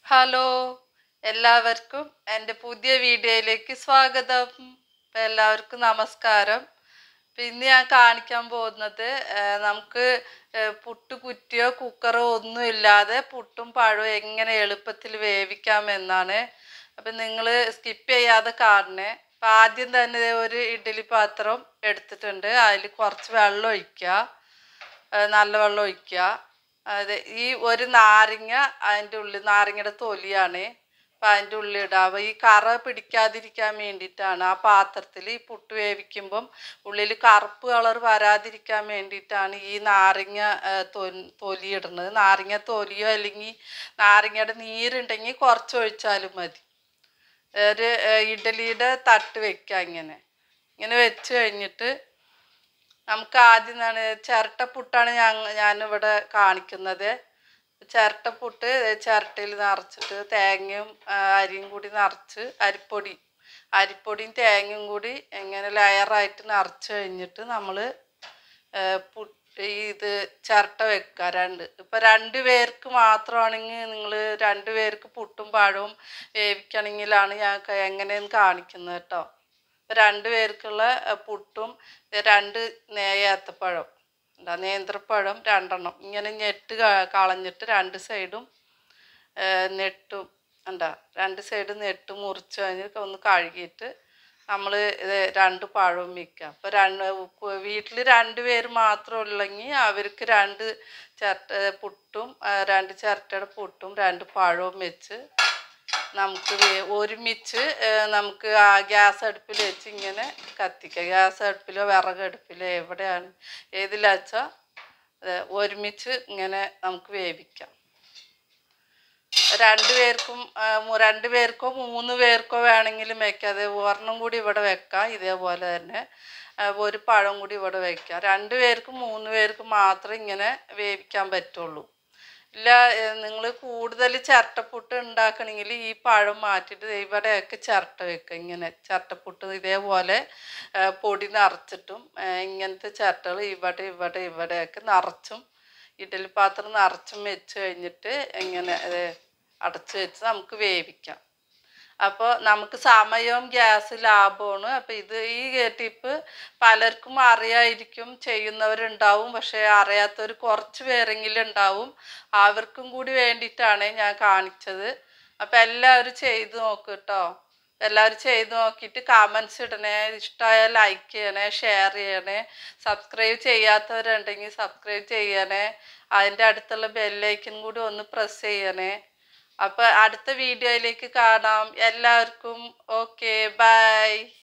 hello എല്ലാവർക്കും എൻ്റെ പുതിയ വീഡിയോയിലേക്ക് സ്വാഗതം അപ്പം എല്ലാവർക്കും നമസ്കാരം അപ്പം ഇന്ന് ഞാൻ കാണിക്കാൻ പോകുന്നത് ആ, നമുക്ക് ആ, പുട്ട് കുറ്റിയോ കുക്കറോ ഒന്നും ഇല്ലാതെ പുട്ടും പഴവും എങ്ങനെ എളുപ്പത്തിൽ വേവിക്കാമെന്നാണ് അപ്പം നിങ്ങൾ സ്കിപ്പ് ചെയ്യാതെ കാണണേ അപ്പം ആദ്യം തന്നെ ദേ ഒരു ഇഡ്ഡലി പാത്രം എടുത്തിട്ടുണ്ട് അതിൽ കുറച്ച് വെള്ളം ഒഴിക്കുക ആ, നല്ല വെള്ളം ഒഴിക്കുക അതെ ഈ ഒരു നാരങ്ങ അതിൻ്റെ ഉള്ളിൽ നാരങ്ങയുടെ തൊലിയാണ് അപ്പം അതിൻ്റെ ഉള്ളിൽ ഇടുക അപ്പോൾ ഈ കറ പിടിക്കാതിരിക്കാൻ വേണ്ടിയിട്ടാണ് ആ പാത്രത്തിൽ ഈ പുട്ട് വേവിക്കുമ്പം ഉള്ളിൽ കറുപ്പ് കളർ വരാതിരിക്കാൻ വേണ്ടിയിട്ടാണ് ഈ നാരങ്ങ ആ, തൊ- തൊലി ഇടുന്നത് നാരങ്ങ തൊലിയോ അല്ലെങ്കിൽ നാരങ്ങയുടെ നീരുണ്ടെങ്കിൽ കുറച്ച് ഒഴിച്ചാലും മതി ഒരു ആ, ഇഡ്ഡലിയുടെ തട്ട് വെക്കുക ഇങ്ങനെ ഇങ്ങനെ വെച്ച് കഴിഞ്ഞിട്ട് നമുക്ക് ആദ്യം എന്താണ് ചിരട്ടപ്പുട്ടാണ് ഞാൻ ഞാനിവിടെ കാണിക്കുന്നത് ചിരട്ടപ്പുട്ട് ചിരട്ടയിൽ നിറച്ചിട്ട് തേങ്ങയും ആ, അരിയും കൂടി നിറച്ച് അരിപ്പൊടി അരിപ്പൊടിയും തേങ്ങയും കൂടി ഇങ്ങനെ ലെയറായിട്ട് നിറച്ച് കഴിഞ്ഞിട്ട് നമ്മൾ പുട്ട് ഈ ഇത് ചിരട്ട വെക്കുക രണ്ട് ഇപ്പം രണ്ട് പേർക്ക് മാത്രമാണെങ്കിൽ നിങ്ങൾ രണ്ട് പേർക്ക് പുട്ടും പഴവും വേവിക്കണമെങ്കിലാണ് ഞാൻ ക- എങ്ങനെയെന്ന് കാണിക്കുന്നത് കേട്ടോ രണ്ട് പേർക്കുള്ള അഹ് പുട്ടും ദേ രണ്ട് നേയാത്തപ്പഴം എന്താ നേന്ത്രപ്പഴം രണ്ടെണ്ണം ഇങ്ങനെ ഞെട്ട് ക- കളഞ്ഞിട്ട് രണ്ട് സൈഡും നെട്ടും എന്താ രണ്ട് സൈഡ് നെട്ട് മുറിച്ച് കഴിഞ്ഞ് ഒന്ന് കഴുകിയിട്ട് നമ്മൾ ഇത് രണ്ട് പഴവും വയ്ക്കുക അപ്പോൾ രണ്ട് വീട്ടിൽ രണ്ട് പേര് മാത്രം ഉള്ളെങ്കിൽ അവർക്ക് രണ്ട് ചിരട്ട പുട്ടും ആ, രണ്ട് ചിരട്ടയുടെ പുട്ടും രണ്ട് പഴവും വെച്ച് നമുക്ക് വേ- ഒരുമിച്ച് ഏ, നമുക്ക് ആ ഗ്യാസ് അടുപ്പിൽ വെച്ച് ഇങ്ങനെ കത്തിക്കുക ഗ്യാസ് അടുപ്പിലോ വിറക് അടുപ്പിലോ എവിടെയാണ് ഏതിലാച്ചാൽ ഒരുമിച്ച് ഇങ്ങനെ നമുക്ക് വേവിക്കാം രണ്ട് പേർക്കും ആ, മു- രണ്ട് പേർക്കോ മൂന്ന് പേർക്കോ വേണമെങ്കിലും വെക്കാം അത് ഒരെണ്ണം കൂടി ഇവിടെ വെക്കാം ഇതേപോലെ തന്നെ ആ, ഒരു പഴം കൂടി ഇവിടെ വെക്കാം രണ്ട് പേർക്കും മൂന്ന് പേർക്കും മാത്രമേ ഇങ്ങനെ വേവിക്കാൻ പറ്റുള്ളൂ ഇല്ല നിങ്ങൾ കൂടുതൽ ചിരട്ടപ്പുട്ട് ഉണ്ടാക്കണമെങ്കിൽ ഈ പഴം മാറ്റിയിട്ട് ദേ ഇവിടെയൊക്കെ ചിരട്ട വെക്കുക ഇങ്ങനെ ചിരട്ടപ്പുട്ട് ഇതേപോലെ ആ, പൊടി നിറച്ചിട്ടും ആ, ഇങ്ങനത്തെ ചിരട്ടകൾ ഇവിടെ ഇവിടെ ഇവിടെയൊക്കെ നിറച്ചും ഇഡ്ഡലി പാത്രം നിറച്ചും വെച്ച് കഴിഞ്ഞിട്ട് ഇങ്ങനെ ഏ, അടച്ച് വെച്ച് നമുക്ക് വേവിക്കാം അപ്പോൾ നമുക്ക് സമയവും ഗ്യാസ് ലാഭമാണ് അപ്പോൾ ഇത് ഈ ടിപ്പ് പലർക്കും അറിയായിരിക്കും ചെയ്യുന്നവരുണ്ടാവും പക്ഷേ അറിയാത്തവർ കുറച്ച് പേരെങ്കിലും ഉണ്ടാവും അവർക്കും കൂടി വേണ്ടിയിട്ടാണ് ഞാൻ കാണിച്ചത് അപ്പോൾ എല്ലാവരും ചെയ്ത് നോക്ക് കേട്ടോ എല്ലാവരും ചെയ്ത് നോക്കിയിട്ട് കമൻസ് ഇടണേ ഇഷ്ടമായാൽ ലൈക്ക് ചെയ്യണേ ഷെയർ ചെയ്യണേ സബ്സ്ക്രൈബ് ചെയ്യാത്തവരുണ്ടെങ്കിൽ സബ്സ്ക്രൈബ് ചെയ്യണേ അതിൻ്റെ അടുത്തുള്ള ബെല്ലൈക്കൻ കൂടി ഒന്ന് പ്രസ് ചെയ്യണേ അപ്പോൾ അടുത്ത വീഡിയോയിലേക്ക് കാണാം എല്ലാവർക്കും ഓക്കെ ബൈ